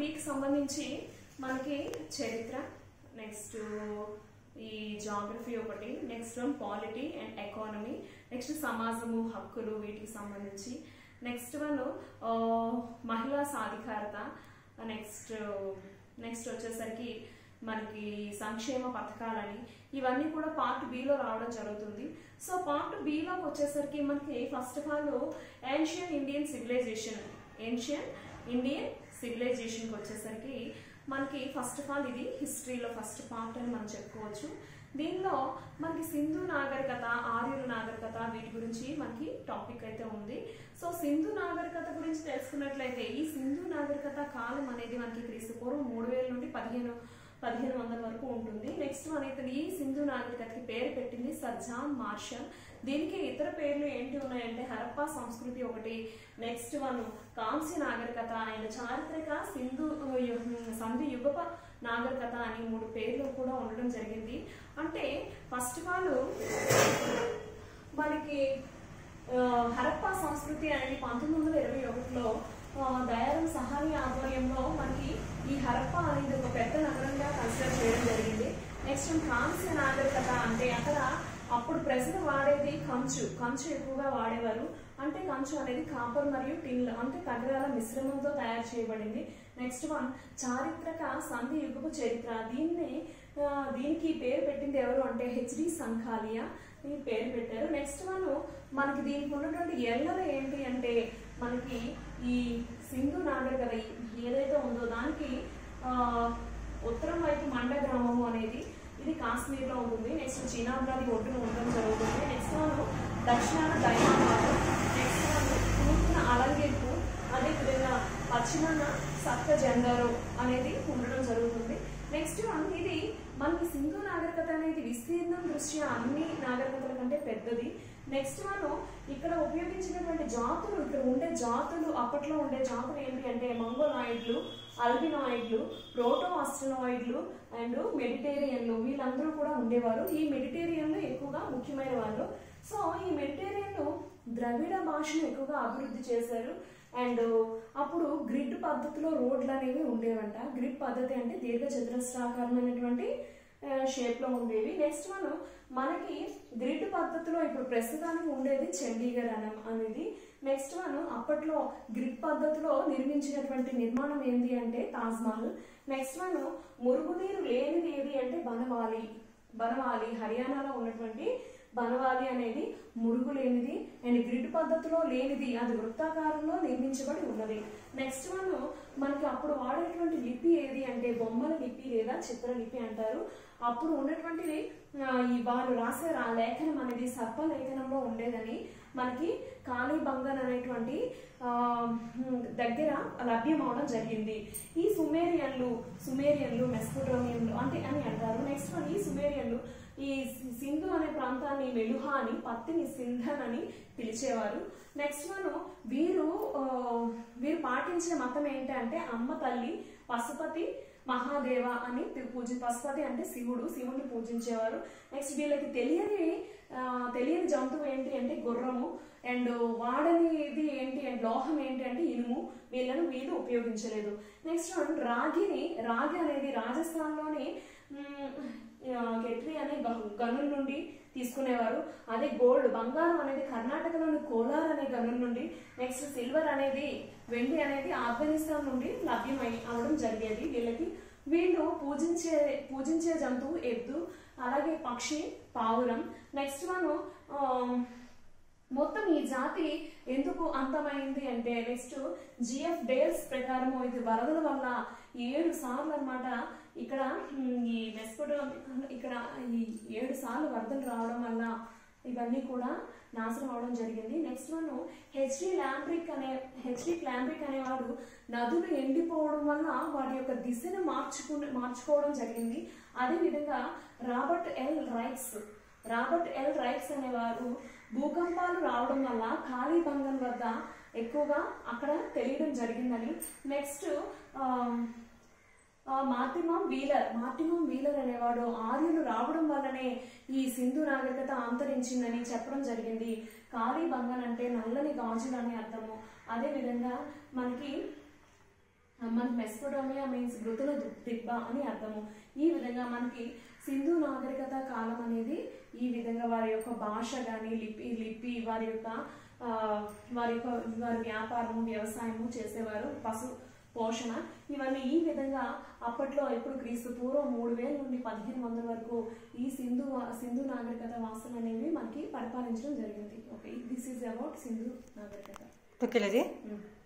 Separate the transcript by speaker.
Speaker 1: బికి సంబంధించి మనకి చరిత్ర నెక్స్ట్ ఈ జాగ్రఫీ ఒకటి next one polity and economy next సమాజము హక్కులు వీటికి సంబంధించి నెక్స్ట్ వన్ మహిళా సాధికారత నెక్స్ట్ నెక్స్ట్ వచ్చేసరికి మనకి సంక్షేమ పథకాలని ఇవన్నీ కూడా పార్ట్ బిలో రావడం జరుగుతుంది సో పార్ట్ బిలోకి వచ్చేసరికి మనకి first of all ancient Indian civilization ancient Indian సివిలైజేషన్కి వచ్చేసరికి మనకి ఫస్ట్ ఆఫ్ ఆల్ ఇది హిస్టరీలో ఫస్ట్ పార్ట్ అని మనం చెప్పుకోవచ్చు దీనిలో మనకి సింధు నాగరికత ఆర్యుల నాగరికత వీటి గురించి మనకి టాపిక్ అయితే ఉంది సో సింధు నాగరికత గురించి తెలుసుకున్నట్లయితే ఈ సింధు నాగరికత కాలం అనేది మనకి క్రీస్తు పూర్వం మూడు వేల నుండి పదిహేను పదిహేను వందల వరకు ఉంటుంది నెక్స్ట్ మనకి ఈ సింధు నాగరికతకి పేరు పెట్టింది సర్ జాన్ మార్షల్ దీనికి ఇతర పేర్లు ఏంటి ఉన్నాయంటే హరప్పా సంస్కృతి ఒకటి నెక్స్ట్ వన్ కాంస్య నాగరికత అండ్ చారిత్రక సింధు యు- సంధి యుగప నాగరికత అని మూడు పేర్లు కూడా ఉండడం జరిగింది అంటే ఫస్ట్ ఆఫ్ ఆల్ మనకి ఆ, హరప్పా సంస్కృతి అనేది పంతొమ్మిది వందల ఇరవై ఒకటిలో ఆ, దయారం సహాని ఆధ్వర్యంలో మనకి ఈ హరప్పా అనేది ఒక పెద్ద నగరంగా కన్సిడర్ చేయడం జరిగింది నెక్స్ట్ కాంస్య నాగరికత అంటే అక్కడ అప్పుడు ప్రజలు వాడేది కంచు కంచు ఎక్కువగా వాడేవారు అంటే కంచు అనేది కాపర్ మరియు టిన్ అంటే తగరాల మిశ్రమంతో తయారు చేయబడింది నెక్స్ట్ వన్ చారిత్రక సంధి యుగపు చరిత్ర దీన్ని ఆ, దీనికి పేరు పెట్టింది ఎవరు అంటే హెచ్డి సంఖాలియా ఈ పేరు పెట్టారు నెక్స్ట్ వన్ మనకి దీనికి ఉన్నటువంటి ఎల్లలు ఏంటి అంటే మనకి ఈ సింధు నాగరికత ఏదైతే ఉందో దానికి ఆ, ఉత్తరం వైపు మండ గ్రామము అనేది ఇది కాశ్మీర్ లో ఉంటుంది నెక్స్ట్ చీనాబ్ నది ఒడ్డున ఉండడం జరుగుతుంది నెక్స్ట్ వన్ దక్షిణాన దయాబాదు నెక్స్ట్ వన్ తూర్పున అలంగేపు అదేవిధంగా పశ్చిమాన సప్త జెండారు అనేది ఉండడం జరుగుతుంది నెక్స్ట్ వన్ ఇది మనకి సింధు నాగరికత అనేది విస్తీర్ణం దృష్ట్యా అన్ని నాగరికతల కంటే పెద్దది నెక్స్ట్ వన్ ఇక్కడ ఉపయోగించినటువంటి జాతులు ఇక్కడ ఉండే జాతులు అప్పట్లో ఉండే జాతులు ఏంటి అంటే మంగోలాయిడ్లు అల్బినాయిడ్లు ప్రోటో ఆస్ట్రనాయిడ్లు అండ్ మెడిటేరియన్లు వీళ్ళందరూ కూడా ఉండేవారు ఈ మెడిటేరియన్లు ఎక్కువగా ముఖ్యమైన వాళ్ళు సో ఈ మెడిటేరియన్లు ద్రవిడ భాషను ఎక్కువగా అభివృద్ధి చేశారు అండ్ అప్పుడు గ్రిడ్ పద్ధతిలో రోడ్లు అనేవి ఉండేవంట గ్రిడ్ పద్ధతి అంటే దీర్ఘ చతురస్రాకారమైనటువంటి షేప్ లో ఉండేవి నెక్స్ట్ మనం మనకి గ్రిడ్ పద్ధతిలో ఇప్పుడు ప్రస్తుతానికి ఉండేది చండీగఢ్ అన అనేది నెక్స్ట్ వన్ అప్పట్లో గ్రిడ్ పద్ధతిలో నిర్మించినటువంటి నిర్మాణం ఏంటి అంటే తాజ్ మహల్ నెక్స్ట్ వన్ మురుగునీరు లేనిది ఏది అంటే బనవాలి బనవాలి హర్యానాలో ఉన్నటువంటి బనవాలి అనేది మురుగు లేనిది అండ్ గ్రిడ్ పద్ధతిలో లేనిది అది వృత్తాకారంలో నిర్మించబడి ఉన్నది నెక్స్ట్ వన్ మనకి అప్పుడు వాడేటువంటి లిపి ఏది అంటే బొమ్మల లిపి లేదా చిత్రలిపి అంటారు అప్పుడు ఉన్నటువంటిది ఆ, ఈ వాళ్ళు రాసే రా లేఖనం అనేది సర్ప లేఖనంలో ఉండేదని మనకి కాళీబంగన్ అనేటువంటి ఆ, హ్మ్, దగ్గర లభ్యం అవడం జరిగింది ఈ సుమేరియన్లు సుమేరియన్లు మెస్పోటోమియన్లు అంటే అని అంటారు నెక్స్ట్ వన్ ఈ సుమేరియన్లు ఈ సి- సింధు అనే ప్రాంతాన్ని మెలుహా అని పత్తిని సింధన్ అని పిలిచేవారు నెక్స్ట్ వన్ వీరు ఆ, వీరు పాటించిన మతం ఏంటంటే అమ్మ తల్లి పశుపతి మహాదేవ అని పి- పూజ పశుపతి అంటే శివుడు శివుడిని పూజించేవారు నెక్స్ట్ వీళ్ళకి తెలియని ఆ, తెలియని జంతువు ఏంటి అంటే గుర్రము అండ్ వాడనిది ఏంటి అంటే లోహం ఏంటి అంటే ఇనుము వీళ్ళను వీళ్ళు ఉపయోగించలేదు నెక్స్ట్ వన్ రాగిని రాగి అనేది రాజస్థాన్లోని మ్, ఆ, కెట్రి అనే గ- గనుల నుండి తీసుకునేవారు అదే గోల్డ్ బంగారం అనేది కర్ణాటకలోని కోలార్ అనే గనుల నుండి నెక్స్ట్ సిల్వర్ అనేది వెండి అనేది ఆఫ్ఘనిస్తాన్ నుండి లభ్యమై అవడం జరిగేది వీళ్ళకి వీళ్ళు పూజించే పూజించే జంతువు ఎద్దు అలాగే పక్షి పావురం నెక్స్ట్ వన్ మొత్తం ఈ జాతి ఎందుకు అంతమైంది అంటే నెక్స్ట్ జిఎఫ్ డేల్స్ ప్రకారం ఇది వరదల వల్ల ఏడు సార్లు అన్నమాట ఇక్కడ ఉమ్, ఈ మెస్పోటో ఇక్కడ ఈ ఏడు సార్లు వరదలు రావడం వల్ల ఇవన్నీ కూడా నాశనం అవడం జరిగింది నెక్స్ట్ వన్ హెచ్డి ల్యాంబ్రిక్ అనే హెచ్డి క్లాంబ్రిక్ అనేవాడు నదులు ఎండిపోవడం వల్ల వాటి యొక్క దిశను మార్చుకు మార్చుకోవడం జరిగింది అదేవిధంగా Robert L Raikes Robert L Raikes అనేవారు భూకంపాలు రావడం వల్ల కాళీబంగన్ వద్ద ఎక్కువగా అక్కడ తెలియడం జరిగిందని next Mortimer Wheeler Mortimer Wheeler అనేవాడు ఆర్యులు రావడం వల్లనే ఈ సింధు నాగరికత అంతరించిందని చెప్పడం జరిగింది కాళీబంగన్ అంటే నల్లని గాజులు అని అర్థము అదే విధంగా మనకి మనకి మెస్పోటోమియా మీన్స్ మృతుల దిబ్బ అని అర్థము ఈ విధంగా మనకి సింధు నాగరికత కాలం అనేది ఈ విధంగా వారి యొక్క భాష కానీ లిపి లిపి వారి యొక్క ఆ, వారి యొక్క వారి వ్యాపారము వ్యవసాయము చేసేవారు పశు పోషణ ఇవన్నీ ఈ విధంగా అప్పట్లో ఇప్పుడు క్రీస్తు పూర్వం మూడు వేల నుండి పదిహేను వందల వరకు ఈ సింధు వా- సింధు నాగరికత వాసులు అనేవి మనకి పరిపాలించడం జరిగింది okay this is about Sindhu నాగరికత
Speaker 2: ఓకే లది
Speaker 1: Mm.